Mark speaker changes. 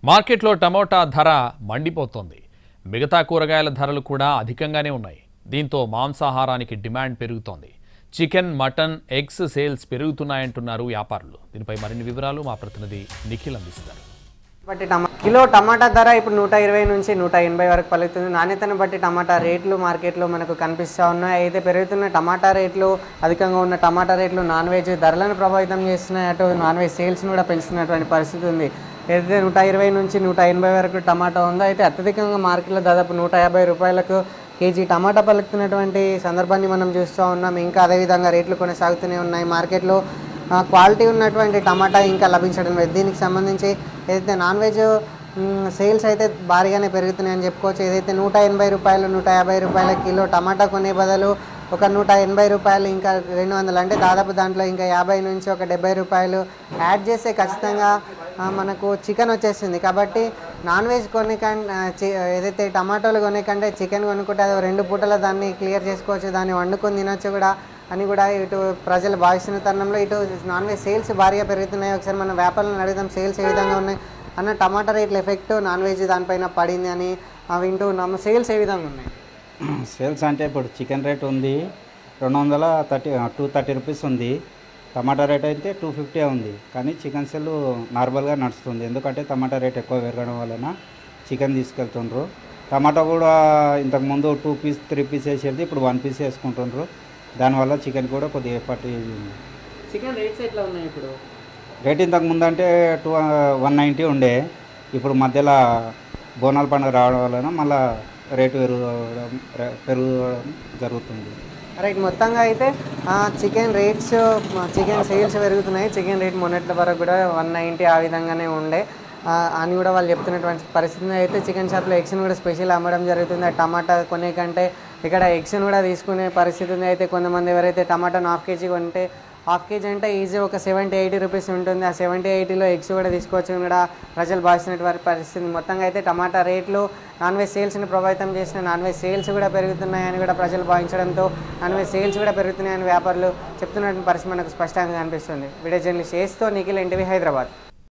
Speaker 1: మార్కెట్లో టమోటా ధర మండిపోతోంది మిగతా కూరగాయల ధరలు కూడా అధికంగానే ఉన్నాయి దీంతో మాంసాహారానికి డిమాండ్ పెరుగుతోంది చికెన్ మటన్ ఎగ్స్ సేల్స్ పెరుగుతున్నాయంటున్నారు వ్యాపారులు దీనిపై మరిన్ని వివరాలు మా ప్రతినిధి నిఖిల్ అందిస్తారు
Speaker 2: బట్టి టమా కిలో టమాటా ధర ఇప్పుడు నూట ఇరవై నుంచి నూట ఎనభై వరకు పలుకుతుంది నాణ్యతను బట్టి టమాటా రేట్లు మార్కెట్లో మనకు కనిపిస్తూ ఉన్నాయి అయితే పెరుగుతున్న టమాటా రేట్లు అధికంగా ఉన్న టమాటా రేట్లు నాన్ వెజ్ ధరలను ప్రభావితం చేస్తున్నాయి అటు నాన్ వెజ్ సేల్స్ని కూడా పెంచుతున్నటువంటి పరిస్థితి ఉంది ఏదైతే నూట ఇరవై నుంచి నూట ఎనభై వరకు టమాటా ఉందో అయితే అత్యధికంగా మార్కెట్లో దాదాపు నూట యాభై రూపాయలకు కేజీ టమాటా పలుకుతున్నటువంటి సందర్భాన్ని మనం చూస్తూ ఉన్నాం ఇంకా అదేవిధంగా రేట్లు కొనసాగుతూనే ఉన్నాయి మార్కెట్లో ఆ, క్వాలిటీ ఉన్నటువంటి టమాటా ఇంకా లభించడం లేదు దీనికి సంబంధించి ఏదైతే నాన్ వెజ్ మ్, సేల్స్ అయితే భారీగానే పెరుగుతున్నాయని చెప్పుకోవచ్చు ఏదైతే నూట ఎనభై రూపాయలు నూట యాభై రూపాయల కిలో టమాటా కొనే బదులు ఒక నూట ఎనభై రూపాయలు ఇంకా రెండు వందలు అంటే దాదాపు దాంట్లో ఇంకా యాభై నుంచి ఒక డెబ్బై రూపాయలు యాడ్ చేస్తే ఖచ్చితంగా ఆ, మనకు చికెన్ వచ్చేస్తుంది కాబట్టి నాన్ వెజ్ కొనే కంటే ఏదైతే టమాటోలు కొనే కంటే చికెన్ కొనుక్కుంటే అది రెండు పూటల దాన్ని క్లియర్ చేసుకోవచ్చు దాన్ని వండుకొని తినొచ్చు కూడా అని కూడా ఇటు ప్రజలు భావిస్తున్న తరుణంలో ఇటు నాన్ వెజ్ సేల్స్ భారీగా పెరుగుతున్నాయి ఒకసారి మన వ్యాపారులను అడుగుదాం సేల్స్ ఏ విధంగా ఉన్నాయి అన్న టమాటా రేట్ల ఎఫెక్ట్ నాన్ వెజ్ దానిపైన పడింది అని ఆ, వింటూ ఉన్నాము సేల్స్ ఏ విధంగా ఉన్నాయి
Speaker 3: సేల్స్ అంటే ఇప్పుడు చికెన్ రేట్ ఉంది రెండు వందల థర్టీ టూ థర్టీ రూపీస్ ఉంది టమాటా రేట్ అయితే టూ ఫిఫ్టీ ఉంది కానీ చికెన్ సెల్ నార్మల్గా నడుస్తుంది ఎందుకంటే టమాటా రేట్ ఎక్కువ పెరగడం వలన చికెన్ తీసుకెళ్తుండ్రు టమాటా కూడా ఇంతకుముందు టూ పీస్ త్రీ పీస్ వేసేది ఇప్పుడు వన్ పీస్ వేసుకుంటుండ్రు దానివల్ల చికెన్ కూడా కొద్దిగా ఎప్పటి
Speaker 2: చికెన్ రేట్స్ ఎట్లా ఉన్నాయి ఇప్పుడు
Speaker 3: రేట్ ఇంతకుముందు అంటే టూ వన్ నైంటీ ఉండే ఇప్పుడు మధ్యలో బోనాల పండుగ రావడం వలన మళ్ళా రేటు పెరగడం పెరగడం జరుగుతుంది
Speaker 2: రైట్ మొత్తంగా అయితే చికెన్ రేట్స్ చికెన్ సేల్స్ పెరుగుతున్నాయి చికెన్ రేట్ మొన్నట్ల వరకు కూడా వన్ నైంటీ ఆ విధంగానే ఉండే ఆ, అని కూడా వాళ్ళు చెప్తున్నటువంటి పరిస్థితి అయితే చికెన్ షాప్లో ఎగ్స్ని కూడా స్పెషల్ అమ్మడం జరుగుతుంది ఆ టమాటా కొనే కంటే ఇక్కడ ఎగ్స్ని కూడా తీసుకునే పరిస్థితి ఉంది అయితే కొంతమంది ఎవరైతే టమాటాను హాఫ్ కేజీ కొంటే హాఫ్ కేజీ అంటే ఈజీ ఒక సెవెంటీ ఎయిటీ రూపీస్ ఉంటుంది ఆ సెవెంటీ ఎయిటీలో ఎగ్స్ కూడా తీసుకోవచ్చు అని కూడా ప్రజలు భావిస్తున్నటువంటి పరిస్థితి మొత్తంగా అయితే టమాటా రేట్లు నాన్ వెజ్ సేల్స్ని ప్రభావితం చేసిన నాన్ వెజ్ సేల్స్ కూడా పెరుగుతున్నాయని కూడా ప్రజలు భావించడంతో నాన్ వెజ్ సేల్స్ కూడా పెరుగుతున్నాయని వ్యాపారులు చెప్తున్నటువంటి పరిస్థితి మనకు స్పష్టంగా కనిపిస్తుంది వీడియో జర్నలిస్ట్ చేస్తూ నిఖిల్ ఎన్టీవీ హైదరాబాద్